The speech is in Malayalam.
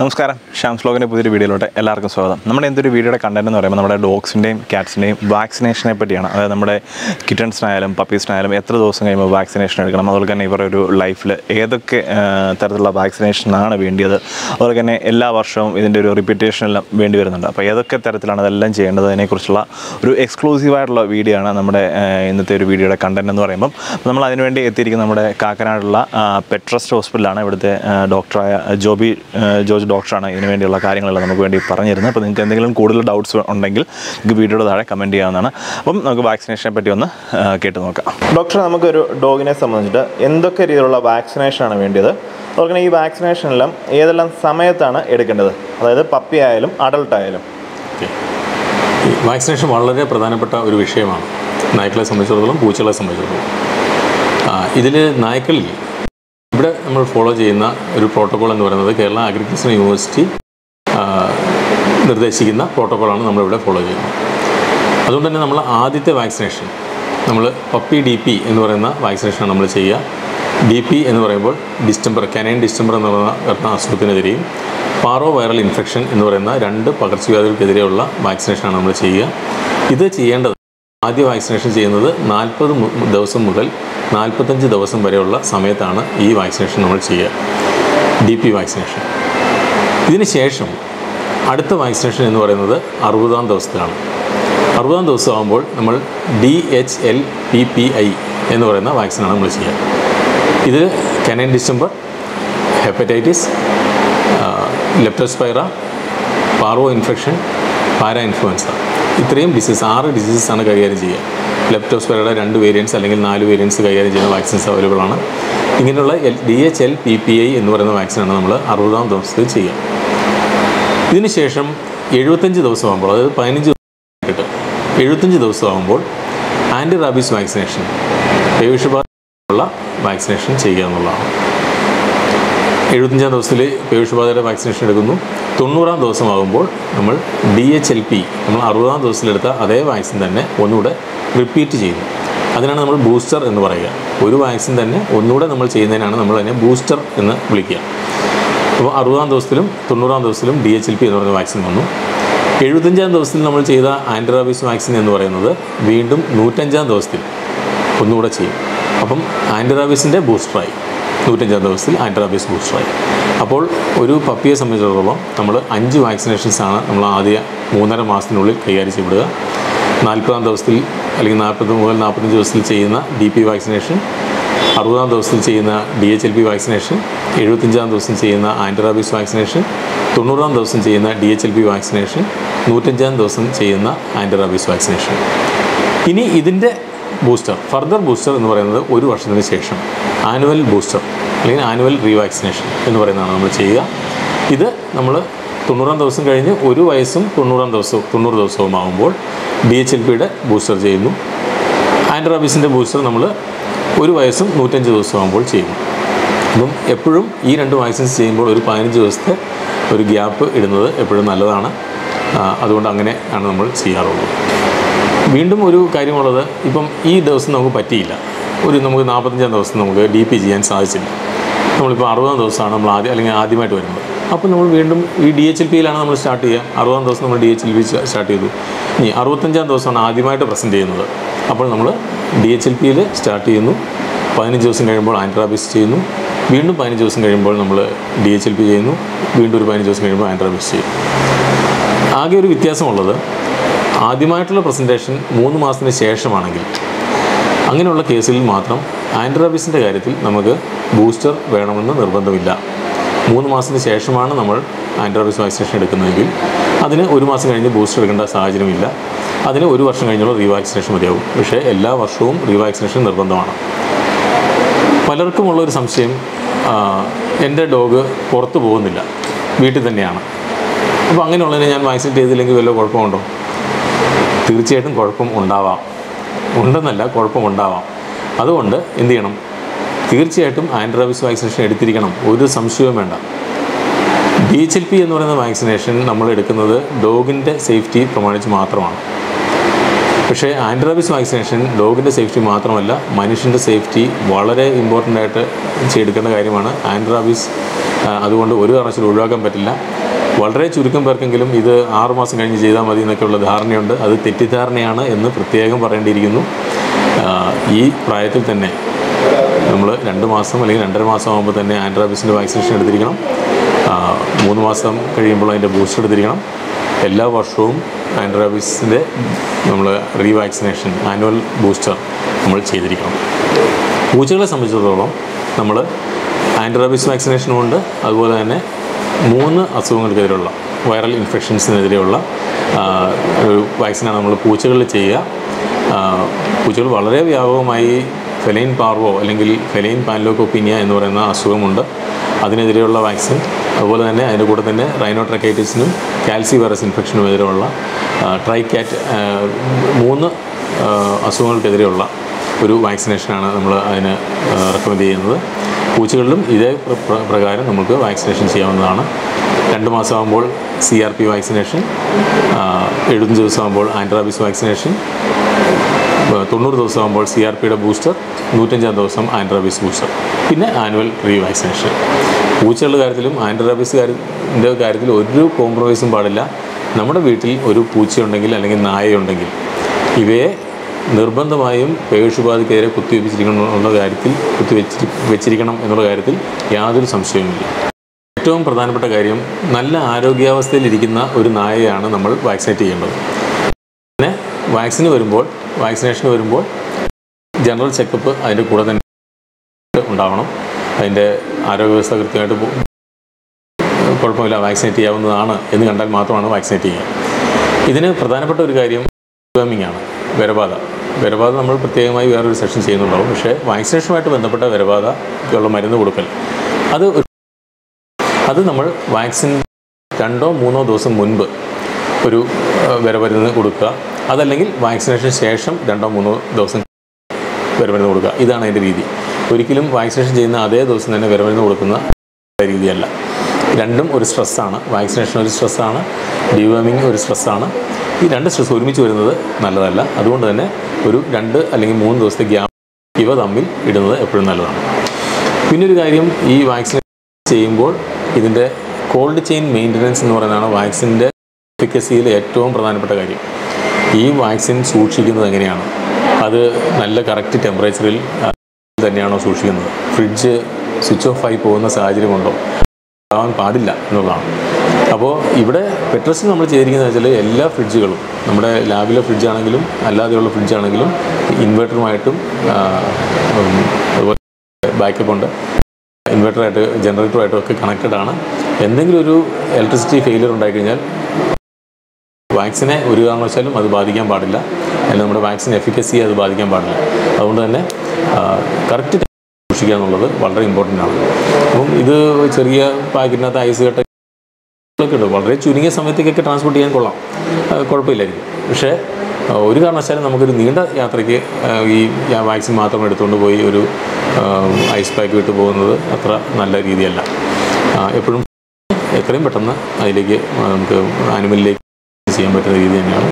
നമസ്കാരം ഷാംസ് ലോഗിൻ്റെ പുതിയൊരു വീഡിയോയിലോട്ട് എല്ലാവർക്കും സ്വാഗതം നമ്മുടെ എന്തൊരു വീഡിയോയുടെ കണ്ടന്റ് എന്ന് പറയുമ്പോൾ നമ്മുടെ ഡോഗ്സിൻ്റെയും ക്യാറ്റ്സിൻ്റെയും വാക്സിനേഷനെ പറ്റിയാണ് അതായത് നമ്മുടെ കിറ്റൺസിനായാലും പപ്പീസിനായാലും എത്ര ദിവസം കഴിയുമ്പോൾ വാക്സിനേഷൻ എടുക്കണം അതുപോലെ തന്നെ ഇവരുടെ ഒരു ലൈഫിൽ ഏതൊക്കെ ആ, തരത്തിലുള്ള വാക്സിനേഷനാണ് വേണ്ടിയത് അതുപോലെ തന്നെ എല്ലാ വർഷവും ഇതിൻ്റെ ഒരു റിപ്പീറ്റേഷൻ എല്ലാം വേണ്ടി വരുന്നുണ്ട് അപ്പോൾ ഏതൊക്കെ തരത്തിലാണ് അതെല്ലാം ചെയ്യേണ്ടത് അതിനെക്കുറിച്ചുള്ള ഒരു എക്സ്ക്ലൂസീവ് ആയിട്ടുള്ള വീഡിയോ ആണ് നമ്മുടെ ആ, ഇന്നത്തെ ഒരു വീഡിയോയുടെ കണ്ടന്റ് എന്ന് പറയുമ്പം നമ്മൾ അതിനുവേണ്ടി എത്തിയിരിക്കുന്ന നമ്മുടെ കാക്കനാടുള്ള പെറ്റ് ട്രസ്റ്റ് ഹോസ്പിറ്റലാണ് ഇവിടുത്തെ ആ, ഡോക്ടറായ ജോബി ആ, ജോർജ് ഡോക്ടറാണ് ഇതിനു വേണ്ടിയുള്ള കാര്യങ്ങളെല്ലാം നമുക്ക് വേണ്ടി പറഞ്ഞിരുന്നത് അപ്പോൾ നിങ്ങൾക്ക് എന്തെങ്കിലും കൂടുതൽ ഡൗട്ട്സ് ഉണ്ടെങ്കിൽ നിങ്ങൾക്ക് വീഡിയോയുടെ താഴെ കമൻറ്റ് ചെയ്യാവുന്നതാണ് അപ്പം നമുക്ക് വാക്സിനേഷനെ പറ്റി ഒന്ന് ആ, കേട്ട് നോക്കാം ഡോക്ടർ നമുക്കൊരു ഡോഗിനെ സംബന്ധിച്ചിട്ട് എന്തൊക്കെ രീതിയിലുള്ള വാക്സിനേഷനാണ് വേണ്ടത് അതുപോലെ ഈ വാക്സിനേഷനെല്ലാം ഏതെല്ലാം സമയത്താണ് എടുക്കേണ്ടത് അതായത് പപ്പി ആയാലും അഡൾട്ട് ആയാലും ഓക്കെ ഈ വാക്സിനേഷൻ വളരെ പ്രധാനപ്പെട്ട ഒരു വിഷയമാണ് നായ്ക്കളെ സംബന്ധിച്ചിടത്തോളം പൂച്ചകളെ സംബന്ധിച്ചിടത്തോളം ഇതിൽ നായ്ക്കളിൽ ഇവിടെ നമ്മൾ ഫോളോ ചെയ്യുന്ന ഒരു പ്രോട്ടോകോൾ എന്ന് പറയുന്നത് കേരള അഗ്രികൾച്ചർ യൂണിവേഴ്സിറ്റി ആ, നിർദ്ദേശിക്കുന്ന പ്രോട്ടോകോളാണ് നമ്മളിവിടെ ഫോളോ ചെയ്യുന്നത് അതുകൊണ്ട് തന്നെ നമ്മൾ ആദ്യത്തെ വാക്സിനേഷൻ നമ്മൾ പപ്പി ഡി പി എന്ന് പറയുന്ന വാക്സിനേഷനാണ് നമ്മൾ ചെയ്യുക ഡി പി എന്ന് പറയുമ്പോൾ ഡിസ്റ്റംബർ കനൈൻ ഡിസ്റ്റംബർ എന്ന് പറയുന്ന വരുന്ന അസുഖത്തിനെതിരെയും പാറോ വൈറൽ ഇൻഫെക്ഷൻ എന്ന് പറയുന്ന രണ്ട് പകർച്ചവ്യാധികൾക്കെതിരെയുള്ള വാക്സിനേഷനാണ് നമ്മൾ ചെയ്യുക ഇത് ചെയ്യേണ്ടത് ആദ്യ വാക്സിനേഷൻ ചെയ്യുന്നത് നാൽപ്പത് ദിവസം മുതൽ നാൽപ്പത്തഞ്ച് ദിവസം വരെയുള്ള സമയത്താണ് ഈ വാക്സിനേഷൻ നമ്മൾ ചെയ്യുക ഡി പി വാക്സിനേഷൻ ഇതിന് ശേഷം അടുത്ത വാക്സിനേഷൻ എന്ന് പറയുന്നത് അറുപതാം ദിവസത്തിലാണ് അറുപതാം ദിവസം ആകുമ്പോൾ നമ്മൾ D H L P P I എന്ന് പറയുന്ന വാക്സിനാണ് നമ്മൾ ചെയ്യുക ഇത് canine distemper hepatitis leptospira parvo infection parainfluenza ഇത്രയും ഡിസീസ് ആറ് ഡിസീസസ് ആണ് കൈകാര്യം ചെയ്യുക ലെപ്റ്റോസ്പൈറയുടെ രണ്ട് വേരിയൻസ് അല്ലെങ്കിൽ നാല് വേരിയൻസ് കൈകാര്യം ചെയ്യുന്ന വാക്സിൻസ് അവൈലബിൾ ആണ് ഇങ്ങനെയുള്ള L D H L P P I എന്ന് പറയുന്ന വാക്സിനാണ് നമ്മൾ അറുപതാം ദിവസത്തിൽ ചെയ്യുക ഇതിനുശേഷം എഴുപത്തഞ്ച് ദിവസമാകുമ്പോൾ അതായത് പതിനഞ്ച് കിട്ടും എഴുപത്തഞ്ച് ദിവസമാകുമ്പോൾ ആൻറ്റി റാബീസ് വാക്സിനേഷൻ പേവിഷബാധയുള്ള വാക്സിനേഷൻ ചെയ്യുക എന്നുള്ളതാണ് എഴുപത്തഞ്ചാം ദിവസത്തിൽ പേവിഷബാധയുടെ വാക്സിനേഷൻ എടുക്കുന്നു തൊണ്ണൂറാം ദിവസമാകുമ്പോൾ നമ്മൾ ഡി എച്ച് എൽ പി നമ്മൾ അറുപതാം ദിവസത്തിലെടുത്ത അതേ വാക്സിൻ തന്നെ ഒന്നുകൂടെ റിപ്പീറ്റ് ചെയ്യുന്നു അതിനാണ് നമ്മൾ ബൂസ്റ്റർ എന്ന് പറയുക ഒരു വാക്സിൻ തന്നെ ഒന്നുകൂടെ നമ്മൾ ചെയ്യുന്നതിനാണ് നമ്മൾ അതിനെ ബൂസ്റ്റർ എന്ന് വിളിക്കുക അപ്പോൾ അറുപതാം ദിവസത്തിലും തൊണ്ണൂറാം ദിവസത്തിലും ഡി എച്ച് എൽ പി എന്ന് പറയുന്ന വാക്സിൻ വന്നു എഴുപത്തഞ്ചാം ദിവസത്തിൽ നമ്മൾ ചെയ്ത ആൻറ്റിറാബീസ് വാക്സിൻ എന്ന് പറയുന്നത് വീണ്ടും നൂറ്റഞ്ചാം ദിവസത്തിൽ ഒന്നുകൂടെ ചെയ്യും അപ്പം ആൻറ്റിറാബീസിൻ്റെ ബൂസ്റ്ററായി നൂറ്റഞ്ചാം ദിവസത്തിൽ ആൻറ്റിറാബീസ് ബൂസ്റ്ററായി അപ്പോൾ ഒരു പപ്പിയെ സംബന്ധിച്ചിടത്തോളം നമ്മൾ അഞ്ച് വാക്സിനേഷൻസ് ആണ് നമ്മൾ ആദ്യ മൂന്നര മാസത്തിനുള്ളിൽ കൈകാര്യം ചെയ്യപ്പെടുക നാൽപ്പതാം ദിവസത്തിൽ അല്ലെങ്കിൽ നാൽപ്പത് മുതൽ നാൽപ്പത്തഞ്ച് ദിവസത്തിൽ ചെയ്യുന്ന ഡി പി വാക്സിനേഷൻ അറുപതാം ദിവസത്തിൽ ചെയ്യുന്ന D H L P vaccination എഴുപത്തഞ്ചാം ദിവസം ചെയ്യുന്ന ആൻറ്റിറാബീസ് വാക്സിനേഷൻ തൊണ്ണൂറാം ദിവസം ചെയ്യുന്ന D H L P vaccination നൂറ്റഞ്ചാം ദിവസം ചെയ്യുന്ന ആൻറ്റിറാബീസ് വാക്സിനേഷൻ ഇനി ഇതിൻ്റെ ബൂസ്റ്റർ ഫർദർ ബൂസ്റ്റർ എന്ന് പറയുന്നത് ഒരു വർഷത്തിന് ശേഷം ആനുവൽ ബൂസ്റ്റർ അല്ലെങ്കിൽ ആനുവൽ റീവാക്സിനേഷൻ എന്ന് പറയുന്നതാണ് നമ്മൾ ചെയ്യുക ഇത് നമ്മൾ തൊണ്ണൂറാം ദിവസം കഴിഞ്ഞ് ഒരു വയസ്സും തൊണ്ണൂറാം ദിവസവും തൊണ്ണൂറ് ദിവസവും ആകുമ്പോൾ ഡി എച്ച് എൽ പിയുടെ ബൂസ്റ്റർ ചെയ്യുന്നു ആൻഡ്രാബിസിൻ്റെ ബൂസ്റ്റർ നമ്മൾ ഒരു വയസ്സും നൂറ്റഞ്ച് ദിവസം ആകുമ്പോൾ ചെയ്യുന്നു അപ്പം എപ്പോഴും ഈ രണ്ട് വാക്സിൻസ് ചെയ്യുമ്പോൾ ഒരു പതിനഞ്ച് ദിവസത്തെ ഒരു ഗ്യാപ്പ് ഇടുന്നത് എപ്പോഴും നല്ലതാണ് ആ, അതുകൊണ്ട് അങ്ങനെ ആണ് നമ്മൾ ചെയ്യാറുള്ളത് വീണ്ടും ഒരു കാര്യമുള്ളത് ഇപ്പം ഈ ദിവസം നമുക്ക് പറ്റിയില്ല ഒരു നമുക്ക് നാൽപ്പത്തഞ്ചാം ദിവസം നമുക്ക് ഡി പി ചെയ്യാൻ സാധിച്ചില്ല നമ്മളിപ്പോൾ അറുപതാം ദിവസമാണ് നമ്മൾ ആദ്യം അല്ലെങ്കിൽ ആദ്യമായിട്ട് വരുന്നത് അപ്പോൾ നമ്മൾ വീണ്ടും ഈ ഡി എച്ച് എൽ പിയിലാണ് നമ്മൾ സ്റ്റാർട്ട് ചെയ്യുക അറുപതാം ദിവസം നമ്മൾ D H L P start ചെയ്തു ഇനി അറുപത്തഞ്ചാം ദിവസമാണ് ആദ്യമായിട്ട് പ്രസൻറ്റ് ചെയ്യുന്നത് അപ്പോൾ നമ്മൾ ഡി എച്ച് എൽ പിയിൽ സ്റ്റാർട്ട് ചെയ്യുന്നു പതിനഞ്ച് ദിവസം കഴിയുമ്പോൾ ആൻട്രാബിസ് ചെയ്യുന്നു വീണ്ടും പതിനഞ്ച് ദിവസം കഴിയുമ്പോൾ നമ്മൾ ഡി എച്ച് എൽ പി ചെയ്യുന്നു വീണ്ടും ഒരു പതിനഞ്ച് ദിവസം കഴിയുമ്പോൾ ആൻട്രാബിസ് ചെയ്യും ആകെ ഒരു വ്യത്യാസമുള്ളത് ആദ്യമായിട്ടുള്ള പ്രസൻറ്റേഷൻ മൂന്ന് മാസത്തിന് ശേഷമാണെങ്കിൽ അങ്ങനെയുള്ള കേസിൽ മാത്രം ആൻഡ്രാബിസിൻ്റെ കാര്യത്തിൽ നമുക്ക് ബൂസ്റ്റർ വേണമെന്ന് നിർബന്ധമില്ല മൂന്ന് മാസത്തിന് ശേഷമാണ് നമ്മൾ ആൻഡ്രാബിസ് വാക്സിനേഷൻ എടുക്കുന്നതെങ്കിൽ അതിന് ഒരു മാസം കഴിഞ്ഞ് ബൂസ്റ്റർ എടുക്കേണ്ട സാഹചര്യമില്ല അതിന് ഒരു വർഷം കഴിഞ്ഞുള്ള റീവാക്സിനേഷൻ മതിയാവും പക്ഷേ എല്ലാ വർഷവും റീവാക്സിനേഷൻ നിർബന്ധമാണ് പലർക്കുമുള്ള ഒരു സംശയം ആ, എൻ്റെ ഡോഗ് പുറത്ത് പോകുന്നില്ല വീട്ടിൽ തന്നെയാണ് അപ്പോൾ അങ്ങനെയുള്ളതിനെ ഞാൻ വാക്സിനേറ്റ് ചെയ്തില്ലെങ്കിൽ വല്ല കുഴപ്പമുണ്ടോ തീർച്ചയായിട്ടും കുഴപ്പം ഉണ്ടാവാം ഉണ്ടെന്നല്ല കുഴപ്പമുണ്ടാവാം അതുകൊണ്ട് എന്ത് ചെയ്യണം തീർച്ചയായിട്ടും ആൻഡ്രാബിസ് വാക്സിനേഷൻ എടുത്തിരിക്കണം ഒരു സംശയവും വേണ്ട ഡി എച്ച് എൽ പി എന്ന് പറയുന്ന വാക്സിനേഷൻ നമ്മൾ എടുക്കുന്നത് ഡോഗിൻ്റെ സേഫ്റ്റി പ്രമാണിച്ച് മാത്രമാണ് പക്ഷേ ആൻഡ്രാബിസ് വാക്സിനേഷൻ ഡോഗിൻ്റെ സേഫ്റ്റി മാത്രമല്ല മനുഷ്യൻ്റെ സേഫ്റ്റി വളരെ ഇമ്പോർട്ടൻ്റ് ആയിട്ട് ചെയ്തെടുക്കേണ്ട കാര്യമാണ് ആൻഡ്രാബിസ് ആ, അതുകൊണ്ട് ഒരു കാരണവശാലും ഒഴിവാക്കാൻ പറ്റില്ല വളരെ ചുരുക്കം പേർക്കെങ്കിലും ഇത് ആറുമാസം കഴിഞ്ഞ് ചെയ്താൽ മതി എന്നൊക്കെയുള്ള ധാരണയുണ്ട് അത് തെറ്റിദ്ധാരണയാണ് എന്ന് പ്രത്യേകം പറയേണ്ടിയിരിക്കുന്നു ആ, ഈ പ്രായത്തിൽ തന്നെ നമ്മൾ രണ്ട് മാസം അല്ലെങ്കിൽ രണ്ടര മാസം ആകുമ്പോൾ തന്നെ ആൻഡ്രാബിസിൻ്റെ വാക്സിനേഷൻ എടുത്തിരിക്കണം ആ, മൂന്ന് മാസം കഴിയുമ്പോൾ അതിൻ്റെ ബൂസ്റ്റർ എടുത്തിരിക്കണം എല്ലാ വർഷവും ആൻഡ്രാബിസിൻ്റെ നമ്മൾ റീവാക്സിനേഷൻ ആനുവൽ ബൂസ്റ്റർ നമ്മൾ ചെയ്തിരിക്കണം പൂച്ചകളെ സംബന്ധിച്ചിടത്തോളം നമ്മൾ ആൻറ്റിറാബിസ് വാക്സിനേഷനും ഉണ്ട് അതുപോലെ തന്നെ മൂന്ന് അസുഖങ്ങൾക്കെതിരെയുള്ള വൈറൽ ഇൻഫെക്ഷൻസിനെതിരെയുള്ള ആ, ഒരു വാക്സിനാണ് നമ്മൾ പൂച്ചകളിൽ ചെയ്യുക ആ, പൂച്ചകൾ വളരെ വ്യാപകമായി ഫെലൈൻ പാർവോ അല്ലെങ്കിൽ ഫെലൈൻ പാൻലോക്കോപ്പീനിയ എന്ന് പറയുന്ന അസുഖമുണ്ട് അതിനെതിരെയുള്ള വാക്സിൻ അതുപോലെ തന്നെ അതിൻ്റെ കൂടെ തന്നെ റൈനോട്രക്കൈറ്റിസിനും കാൽസി വൈറസ് ഇൻഫെക്ഷനും എതിരെയുള്ള ട്രൈക്കാറ്റ് മൂന്ന് ആ, അസുഖങ്ങൾക്കെതിരെയുള്ള ഒരു വാക്സിനേഷനാണ് നമ്മൾ അതിന് റെക്കമെൻഡ് ചെയ്യുന്നത് പൂച്ചകളിലും ഇതേ പ്ര- പ്ര- പ്രകാരം നമുക്ക് വാക്സിനേഷൻ ചെയ്യാവുന്നതാണ് രണ്ട് മാസമാകുമ്പോൾ സി ആർ പി വാക്സിനേഷൻ എഴുപത്തഞ്ച് ദിവസമാകുമ്പോൾ ആൻട്രാബിസ് വാക്സിനേഷൻ ഏഹ് തൊണ്ണൂറ് ദിവസമാകുമ്പോൾ സി ആർ പിയുടെ ബൂസ്റ്റർ നൂറ്റഞ്ചാം ദിവസം ആൻട്രാബിസ് ബൂസ്റ്റർ പിന്നെ ആനുവൽ റീ വാക്സിനേഷൻ പൂച്ചകളുടെ കാര്യത്തിലും ആൻട്രാബിസ് കാര്യത്തിൻ്റെ കാര്യത്തിൽ ഒരു കോംപ്രമൈസും പാടില്ല നമ്മുടെ വീട്ടിൽ ഒരു പൂച്ചയുണ്ടെങ്കിൽ അല്ലെങ്കിൽ നായയുണ്ടെങ്കിൽ ഇവയെ നിർബന്ധമായും പേഴ്സുബാധയ്ക്കെതിരെ കുത്തിവെച്ചിരിക്കണം എന്നുള്ള കാര്യത്തിൽ കുത്തിവെച്ചി വെച്ചിരിക്കണം എന്നുള്ള കാര്യത്തിൽ യാതൊരു സംശയവുമില്ല ഏറ്റവും പ്രധാനപ്പെട്ട കാര്യം നല്ല ആരോഗ്യാവസ്ഥയിലിരിക്കുന്ന ഒരു നായയാണ് നമ്മൾ വാക്സിനേറ്റ് ചെയ്യേണ്ടത് പിന്നെ വാക്സിന് വരുമ്പോൾ വാക്സിനേഷന് വരുമ്പോൾ ജനറൽ ചെക്കപ്പ് അതിൻ്റെ കൂടെ തന്നെ ഉണ്ടാവണം അതിൻ്റെ ആരോഗ്യവ്യവസ്ഥ കൃത്യമായിട്ട് പോ- കുഴപ്പമില്ല വാക്സിനേറ്റ് ചെയ്യാവുന്നതാണ് എന്ന് കണ്ടാൽ മാത്രമാണ് വാക്സിനേറ്റ് ചെയ്യുക ഇതിന് പ്രധാനപ്പെട്ട ഒരു കാര്യം ഡിവേമിംഗ് ആണ് വരബാധ വരബാധ നമ്മൾ പ്രത്യേകമായി വേറൊരു സെഷൻ ചെയ്യുന്നുണ്ടാവും പക്ഷേ വാക്സിനേഷനുമായിട്ട് ബന്ധപ്പെട്ട വരബാധയ്ക്കുള്ള മരുന്ന് കൊടുക്കൽ അത് ഒരു- അത് നമ്മൾ വാക്സിൻ രണ്ടോ മൂന്നോ ദിവസം മുൻപ് ഒരു ഏഹ്, വരമരുന്ന് കൊടുക്കുക അതല്ലെങ്കിൽ വാക്സിനേഷൻ ശേഷം രണ്ടോ മൂന്നോ ദിവസം വരമരുന്ന് കൊടുക്കുക ഇതാണ് അതിൻ്റെ രീതി ഒരിക്കലും വാക്സിനേഷൻ ചെയ്യുന്ന അതേ ദിവസം തന്നെ വരമരുന്ന് കൊടുക്കുന്ന രീതിയല്ല രണ്ടും ഒരു സ്ട്രെസ്സാണ് വാക്സിനേഷൻ ഒരു സ്ട്രെസ്സാണ് ഡിവേമിങ് ഒരു സ്ട്രെസ്സാണ് ഈ രണ്ട് സ്ട്രെസ് ഒരുമിച്ച് വരുന്നത് നല്ലതല്ല അതുകൊണ്ട് തന്നെ ഒരു രണ്ട് അല്ലെങ്കിൽ മൂന്ന് ദിവസത്തെ ഗ്യാപ്പ് ഇവ തമ്മിൽ ഇടുന്നത് എപ്പോഴും നല്ലതാണ് പിന്നെ ഒരു കാര്യം ഈ വാക്സിൻ ചെയ്യുമ്പോൾ ഇതിൻ്റെ കോൾഡ് ചെയിൻ മെയിൻ്റനൻസ് എന്ന് പറയുന്നതാണ് വാക്സിൻ്റെ എഫിക്കസിയിൽ ഏറ്റവും പ്രധാനപ്പെട്ട കാര്യം ഈ വാക്സിൻ സൂക്ഷിക്കുന്നത് എങ്ങനെയാണ് അത് നല്ല കറക്റ്റ് ടെമ്പറേച്ചറിൽ തന്നെയാണോ സൂക്ഷിക്കുന്നത് ഫ്രിഡ്ജ് സ്വിച്ച് ഓഫ് ആയി പോകുന്ന സാഹചര്യമുണ്ടോ ആവാൻ പാടില്ല എന്നുള്ളതാണ് അപ്പോൾ ഇവിടെ പെട്രസിൽ നമ്മൾ ചെയ്തിരിക്കുന്നത് വെച്ചാൽ എല്ലാ ഫ്രിഡ്ജുകളും നമ്മുടെ ലാബിലെ ഫ്രിഡ്ജാണെങ്കിലും അല്ലാതെയുള്ള ഫ്രിഡ്ജാണെങ്കിലും ഇൻവെർട്ടറുമായിട്ടും ആ, ഉം, അതുപോലെ ബാക്കപ്പ് ഉണ്ട് ഇൻവെർട്ടറായിട്ട് ജനറേറ്ററുമായിട്ടും ഒക്കെ കണക്റ്റഡ് ആണ് എന്തെങ്കിലും ഒരു ഇലക്ട്രിസിറ്റി ഫെയിലിയർ ഉണ്ടായിക്കഴിഞ്ഞാൽ വാക്സിനെ ഒരു കാരണവശാലും അത് ബാധിക്കാൻ പാടില്ല അല്ലെങ്കിൽ നമ്മുടെ വാക്സിൻ എഫിക്കസിയെ അത് ബാധിക്കാൻ പാടില്ല അതുകൊണ്ട് തന്നെ കറക്റ്റ് സൂക്ഷിക്കുക എന്നുള്ളത് വളരെ ഇമ്പോർട്ടൻ്റ് ആണ് അപ്പം ഇത് ചെറിയ പാക്കറ്റിനകത്ത് ഐസ് കട്ട ഒക്കെ ഉണ്ട് വളരെ ചുരുങ്ങിയ സമയത്തേക്കൊക്കെ ട്രാൻസ്പോർട്ട് ചെയ്യാൻ കൊള്ളാം ആ, കുഴപ്പമില്ലായിരിക്കും പക്ഷേ ആ, ഒരു കാരണവശാലും നമുക്കൊരു നീണ്ട യാത്രയ്ക്ക് ആ, ഈ വാക്സിൻ മാത്രം എടുത്തുകൊണ്ട് പോയി ഒരു ആ, ഐസ് പാക്ക് വിട്ട് പോകുന്നത് അത്ര നല്ല രീതിയല്ല ആ, എപ്പോഴും എത്രയും പെട്ടെന്ന് അതിലേക്ക് ആ, നമുക്ക് ആനിമലിലേക്ക് ചെയ്യാൻ പറ്റുന്ന രീതി തന്നെയാണ്